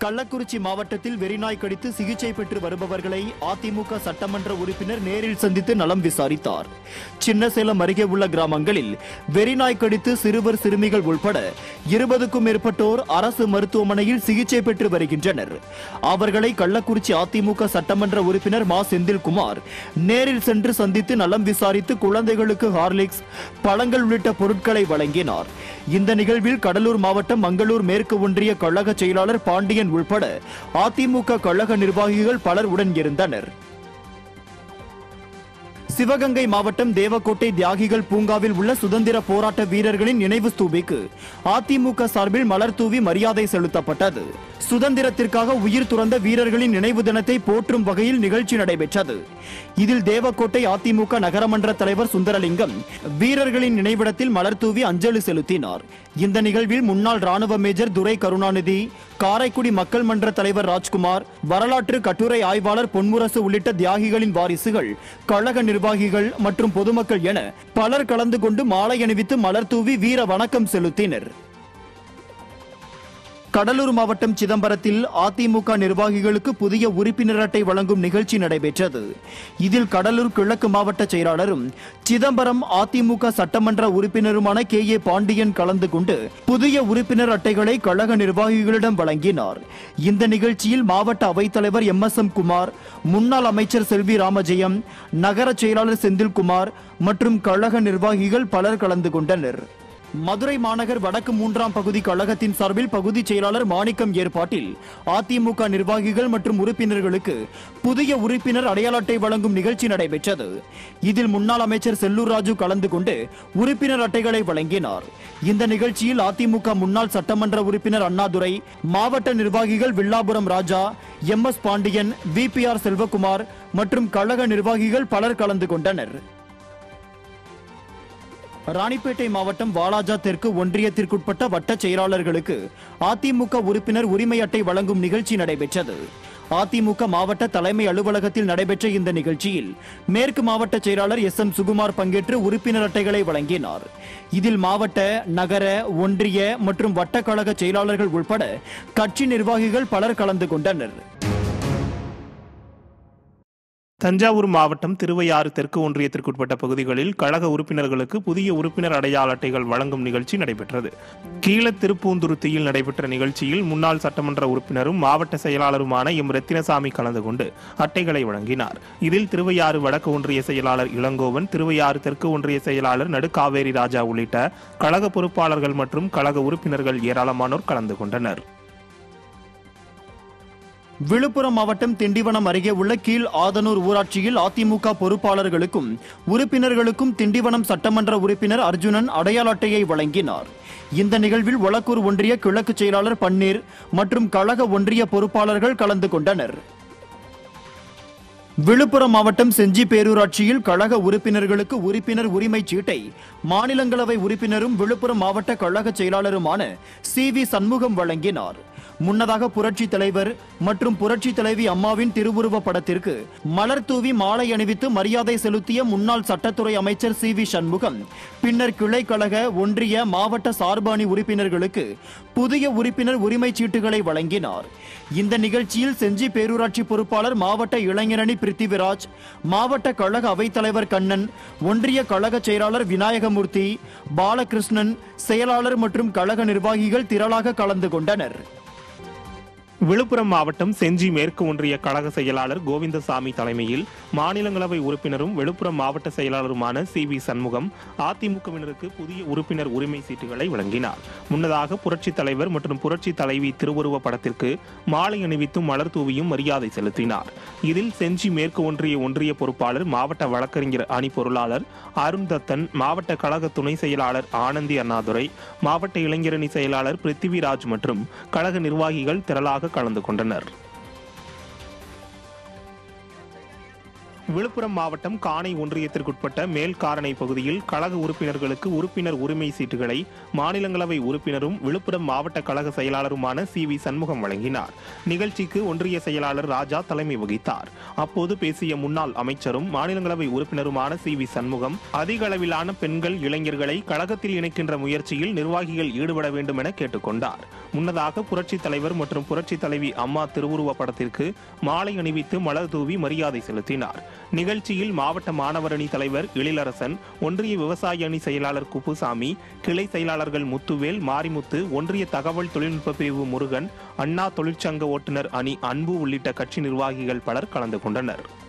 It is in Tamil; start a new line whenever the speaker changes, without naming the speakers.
கள்ளக்குறிச்சி மாவட்டத்தில் வெறிநாய் கடித்து சிகிச்சை பெற்று வருபவர்களை அதிமுக சட்டமன்ற உறுப்பினர் நேரில் சந்தித்து நலம் விசாரித்தார் சின்னசேலம் அருகே உள்ள கிராமங்களில் வெறிநாய் கடித்து சிறுவர் சிறுமிகள் உள்பட இருபதுக்கும் மேற்பட்டோர் அரசு மருத்துவமனையில் சிகிச்சை பெற்று வருகின்றனர் அவர்களை கள்ளக்குறிச்சி அதிமுக சட்டமன்ற உறுப்பினர் மா செந்தில்குமார் நேரில் சென்று சந்தித்து நலம் விசாரித்து குழந்தைகளுக்கு ஹார்லிக்ஸ் பழங்கள் உள்ளிட்ட பொருட்களை வழங்கினார் இந்த நிகழ்வில் கடலூர் மாவட்டம் மங்களூர் மேற்கு ஒன்றிய கழக செயலாளர் பாண்டியன் உள்பட அதிமுக கழக நிர்வாகிகள் பலர் உடன் இருந்தனர் சிவகங்கை மாவட்டம் தேவக்கோட்டை தியாகிகள் பூங்காவில் உள்ள சுதந்திர போராட்ட வீரர்களின் நினைவு ஸ்தூபிக்கு அதிமுக சார்பில் மலர் தூவி மரியாதை செலுத்தப்பட்டது சுதந்திரத்திற்காக உயிர் துறந்த வீரர்களின் நினைவு தினத்தை போற்றும் வகையில் நிகழ்ச்சி நடைபெற்றது இதில் தேவக்கோட்டை அதிமுக நகரமன்ற தலைவர் சுந்தரலிங்கம் வீரர்களின் நினைவிடத்தில் மலர் தூவி அஞ்சலி செலுத்தினார் இந்த நிகழ்வில் முன்னாள் ராணுவ மேஜர் துரை கருணாநிதி காரைக்குடி மக்கள் மன்ற தலைவர் ராஜ்குமார் வரலாற்று கட்டுரை ஆய்வாளர் பொன்முரசு உள்ளிட்ட தியாகிகளின் வாரிசுகள் கழக நிர்வாகிகள் மற்றும் பொதுமக்கள் என பலர் கலந்து கொண்டு மாலை அணிவித்து மலர் தூவி வீர வணக்கம் செலுத்தினர் கடலூர் மாவட்டம் சிதம்பரத்தில் அதிமுக நிர்வாகிகளுக்கு புதிய உறுப்பினர் அட்டை வழங்கும் நிகழ்ச்சி நடைபெற்றது இதில் கடலூர் கிழக்கு மாவட்ட செயலாளரும் சிதம்பரம் அதிமுக சட்டமன்ற உறுப்பினருமான கே ஏ பாண்டியன் கலந்து கொண்டு புதிய உறுப்பினர் அட்டைகளை கழக நிர்வாகிகளிடம் வழங்கினார் இந்த நிகழ்ச்சியில் மாவட்ட அவைத்தலைவர் எம் எஸ் எம் குமார் முன்னாள் அமைச்சர் செல்வி ராமஜெயம் நகர செயலாளர் செந்தில்குமார் மற்றும் கழக நிர்வாகிகள் பலர் கலந்து கொண்டனர் மதுரை மாநகர் வடக்கு மூன்றாம் பகுதி கழகத்தின் சார்பில் பகுதி செயலாளர் மாணிக்கம் ஏற்பாட்டில் அதிமுக நிர்வாகிகள் மற்றும் உறுப்பினர்களுக்கு புதிய உறுப்பினர் அடையாள அட்டை வழங்கும் நிகழ்ச்சி நடைபெற்றது இதில் முன்னாள் அமைச்சர் செல்லூர் ராஜு கலந்து கொண்டு உறுப்பினர் அட்டைகளை வழங்கினார் இந்த நிகழ்ச்சியில் அதிமுக முன்னாள் சட்டமன்ற உறுப்பினர் அண்ணாதுரை மாவட்ட நிர்வாகிகள் Villapuram Raja M S Pandian VPR Selvakumar மற்றும் கழக நிர்வாகிகள் பலர் கலந்து கொண்டனர் ராணிப்பேட்டை மாவட்டம் வாலாஜா தெற்கு ஒன்றியத்திற்குட்பட்ட வட்ட செயலாளர்களுக்கு அதிமுக உறுப்பினர் உரிமை அட்டை வழங்கும் நிகழ்ச்சி நடைபெற்றது அதிமுக மாவட்ட தலைமை அலுவலகத்தில் நடைபெற்ற இந்த நிகழ்ச்சியில் மேற்கு மாவட்ட செயலாளர் எஸ் எம் சுகுமார் பங்கேற்று உறுப்பினர் அட்டைகளை வழங்கினார் இதில் மாவட்ட நகர ஒன்றிய மற்றும் வட்ட கழக செயலாளர்கள் உட்பட கட்சி நிர்வாகிகள் பலர் கலந்து கொண்டனர்
தஞ்சாவூர் மாவட்டம் திருவையாறு தெற்கு ஒன்றியத்திற்குட்பட்ட பகுதிகளில் கழக உறுப்பினர்களுக்கு புதிய உறுப்பினர் அடையாள அட்டைகள் வழங்கும் நிகழ்ச்சி நடைபெற்றது கீழ திருப்பூந்துருத்தியில் நடைபெற்ற நிகழ்ச்சியில் முன்னாள் சட்டமன்ற உறுப்பினரும் மாவட்ட செயலாளருமான எம் ரத்தினசாமி கலந்து கொண்டு அட்டைகளை வழங்கினார் இதில் திருவையாறு வடக்கு ஒன்றிய செயலாளர் இளங்கோவன் திருவையாறு தெற்கு ஒன்றிய செயலாளர் நடுக்காவேரி ராஜா உள்ளிட்ட கழக பொறுப்பாளர்கள் மற்றும் கழக உறுப்பினர்கள் ஏராளமானோர் கலந்து கொண்டனர்
விழுப்புரம் மாவட்டம் திண்டிவனம் அருகே உள்ள கீழ் ஆதனூர் ஊராட்சியில் அதிமுக பொறுப்பாளர்களுக்கும் உறுப்பினர்களுக்கும் திண்டிவனம் சட்டமன்ற உறுப்பினர் அர்ஜுனன் அடையாள அட்டையை வழங்கினார் இந்த நிகழ்வில் ஒலக்கூர் ஒன்றிய கிழக்கு செயலாளர் பன்னீர் மற்றும் கழக ஒன்றிய பொறுப்பாளர்கள் கலந்து கொண்டனர் விழுப்புரம் மாவட்டம் செஞ்சி பேரூராட்சியில் கழக உறுப்பினர்களுக்கு உறுப்பினர் உரிமைச் சீட்டை மாநிலங்களவை உறுப்பினரும் விழுப்புரம் மாவட்ட கழக செயலாளருமான சி வி சண்முகம் வழங்கினார் முன்னதாக புரட்சி தலைவர் மற்றும் புரட்சி தலைவி அம்மாவின் திருவுருவ படத்திற்கு மலர் தூவி மாலை அணிவித்து மரியாதை செலுத்திய முன்னாள் சட்டத்துறை அமைச்சர் சி வி சண்முகம் பின்னர் கிளை கழக ஒன்றிய மாவட்ட சார்பாணி உறுப்பினர்களுக்கு புதிய உறுப்பினர் உரிமைச் சீட்டுகளை வழங்கினார் இந்த நிகழ்ச்சியில் செஞ்சி பேரூராட்சி பொறுப்பாளர் மாவட்ட இளைஞரணி பிருத்திவிராஜ் மாவட்ட கழக அவைத்தலைவர் கண்ணன் ஒன்றிய கழக செயலாளர் விநாயகமூர்த்தி பாலகிருஷ்ணன் செயலாளர் மற்றும் கழக நிர்வாகிகள் திரளாக கலந்து கொண்டனர்
விழுப்புரம் மாவட்டம் செஞ்சி மேற்கு ஒன்றிய கழக செயலாளர் கோவிந்தசாமி தலைமையில் மாநிலங்களவை உறுப்பினரும் விழுப்புரம் மாவட்ட செயலாளருமான சி வி சண்முகம் அதிமுகவினருக்கு புதிய உறுப்பினர் உரிமை சீட்டுகளை வழங்கினார் முன்னதாக புரட்சித் தலைவர் மற்றும் புரட்சி தலைவி திருவுருவ படத்திற்கு மாலை அணிவித்தும் மலர் தூவியும் மரியாதை செலுத்தினார் இதில் செஞ்சி மேற்கு ஒன்றிய ஒன்றிய பொறுப்பாளர் மாவட்ட வழக்கறிஞர் அணி பொருளாளர் அருண் தத்தன் மாவட்ட கழக துணை செயலாளர் ஆனந்தி அண்ணாதுரை மாவட்ட இளைஞரணி செயலாளர் பிருத்திவிராஜ் மற்றும் கழக நிர்வாகிகள் திரளாக கலந்து கொண்டனர் விழுப்புரம் மாவட்டம் காணை ஒன்றியத்திற்குட்பட்ட மேல்காரணை பகுதியில் கழக உறுப்பினர்களுக்கு உறுப்பினர் உரிமை சீட்டுகளை மாநிலங்களவை உறுப்பினரும் விழுப்புரம் மாவட்ட கழக செயலாளருமான சி வி சண்முகம் வழங்கினார் நிகழ்ச்சிக்கு ஒன்றிய செயலாளர் ராஜா தலைமை வகித்தார் அப்போது பேசிய முன்னாள் அமைச்சரும் மாநிலங்களவை உறுப்பினருமான சி வி சண்முகம் அதிக அளவிலான பெண்கள் இளைஞர்களை கழகத்தில் இணைக்கின்ற முயற்சியில் நிர்வாகிகள் ஈடுபட வேண்டும் என கேட்டுக்கொண்டார் முன்னதாக புரட்சித் தலைவர் மற்றும் புரட்சித் தலைவி அம்மா திருவுருவ படத்திற்கு மாலை அணிவித்து மலர் தூவி மரியாதை செலுத்தினார் நிகழ்ச்சியில் மாவட்ட மாணவரணி தலைவர் எழிலரசன் ஒன்றிய விவசாய அணி செயலாளர் குப்புசாமி கிளை செயலாளர்கள் முத்துவேல் மாரிமுத்து ஒன்றிய தகவல் தொழில்நுட்ப பிரிவு முருகன் அண்ணா தொழிற்சங்க ஓட்டுநர் அணி அன்பு உள்ளிட்ட கட்சி நிர்வாகிகள் பலர் கலந்து கொண்டனர்